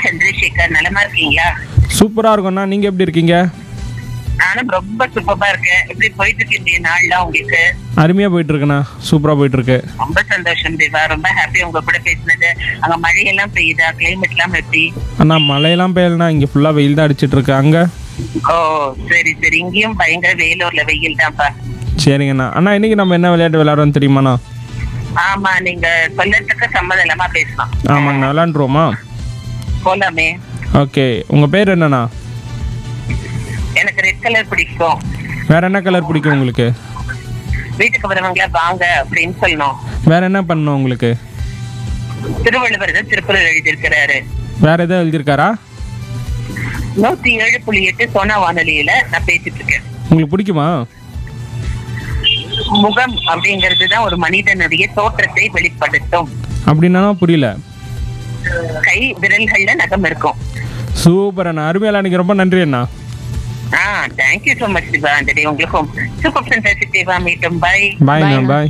சந்திரசேகர் நலமா இருக்கீங்களா சூப்பராக இருக்கும்ண்ணா நீங்கள் எப்படி இருக்கீங்க நானும் ரொம்ப சூப்பரா இருக்கேன் எப்படி போயிட்டு இருக்கு இந்த நாள்லாம் உங்களுக்கு அருமையாக போயிட்டுருக்குண்ணா சூப்பராக போயிட்டுருக்கு ரொம்ப சந்தோஷம் தேவா ரொம்ப ஹாப்பி உங்க கூட பேசினது அங்க மழையெல்லாம் பெய்யுதா கிளைமேட் எல்லாம் எப்படி அண்ணா மழையெல்லாம் பெய்யலண்ணா இங்கே ஃபுல்லாக வெயில் தான் அடிச்சிட்டு இருக்கு அங்கே ஓ சரி சரி இங்கேயும் பயங்கர வேலூர்ல வெயில் தான்ப்பா சரிங்கண்ணா அண்ணா இன்னைக்கு நம்ம என்ன விளையாட்டு விளையாடுறோம் தெரியுமாண்ணா ஆமா நீங்க சொல்லறதுக்கு சம்மதம் இல்லாம பேசலாம் ஆமாங்கண்ணா விளையாண்டுருவோமா போலாமே ஓகே உங்கள் பேர் என்னண்ணா எனக்கு ரெட் கலர் பிடிக்கும் வேற என்ன கலர் பிடிக்கும் உங்களுக்கு வீட்டுக்கு வரவங்கள வாங்க அப்படின்னு சொல்லணும் வேற என்ன பண்ணணும் உங்களுக்கு திருவள்ளுவர் தான் திருக்குறள் எழுதியிருக்கிறாரு வேற எதாவது எழுதியிருக்காரா நூத்தி ஏழு புள்ளி எட்டு சோனா வானொலியில நான் பேசிட்டு இருக்கேன் உங்களுக்கு பிடிக்குமா முகம் அப்படிங்கிறது தான் ஒரு மனிதனுடைய தோற்றத்தை வெளிப்படுத்தும் அப்படின்னா புரியல கை விரல்கள்ல நகம் இருக்கும் சூப்பர் அண்ணா அருமையாக அன்னைக்கு ரொம்ப நன்றி அண்ணா ஆ தேங்க்யூ so மச் சிவா அந்த டே உங்களுக்கும் சூப்பர் ஃபென்டாஸ்டிக் தேவா மீட்டும் பை பாய் அண்ணா பாய்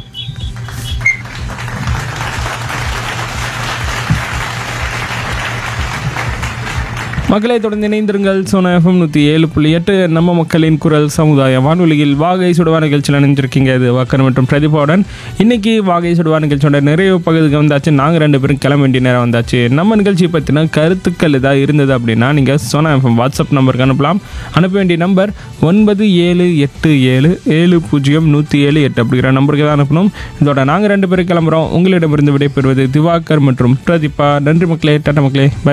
மக்களை தொடர்ந்து இணைந்திருங்கள் சோனா எஃப்எம் நூற்றி ஏழு புள்ளி எட்டு நம்ம மக்களின் குரல் சமுதாய வானொலியில் வாகை சுடுவா நிகழ்ச்சியில் நினைஞ்சிருக்கீங்க இது வாக்கர் மற்றும் பிரதிபாவுடன் இன்னைக்கு வாகை சுடுவா நிகழ்ச்சியோட நிறைய பகுதிக்கு வந்தாச்சு நாங்கள் ரெண்டு பேரும் கிளம்ப வேண்டிய நேரம் வந்தாச்சு நம்ம நிகழ்ச்சியை பற்றின கருத்துக்கள் ஏதாவது இருந்தது அப்படின்னா நீங்கள் சோனா எஃப்எம் வாட்ஸ்அப் நம்பருக்கு அனுப்பலாம் அனுப்ப வேண்டிய நம்பர் ஒன்பது ஏழு எட்டு ஏழு ஏழு பூஜ்ஜியம் நூற்றி ஏழு எட்டு அப்படிங்கிற நம்பருக்கு தான் அனுப்பணும் இதோட நாங்கள் ரெண்டு பேரும் கிளம்புறோம் உங்களிடமிருந்து விடைபெறுவது திவாகர் மற்றும் பிரதீபா நன்றி மக்களே டாட்டா மக்களே பை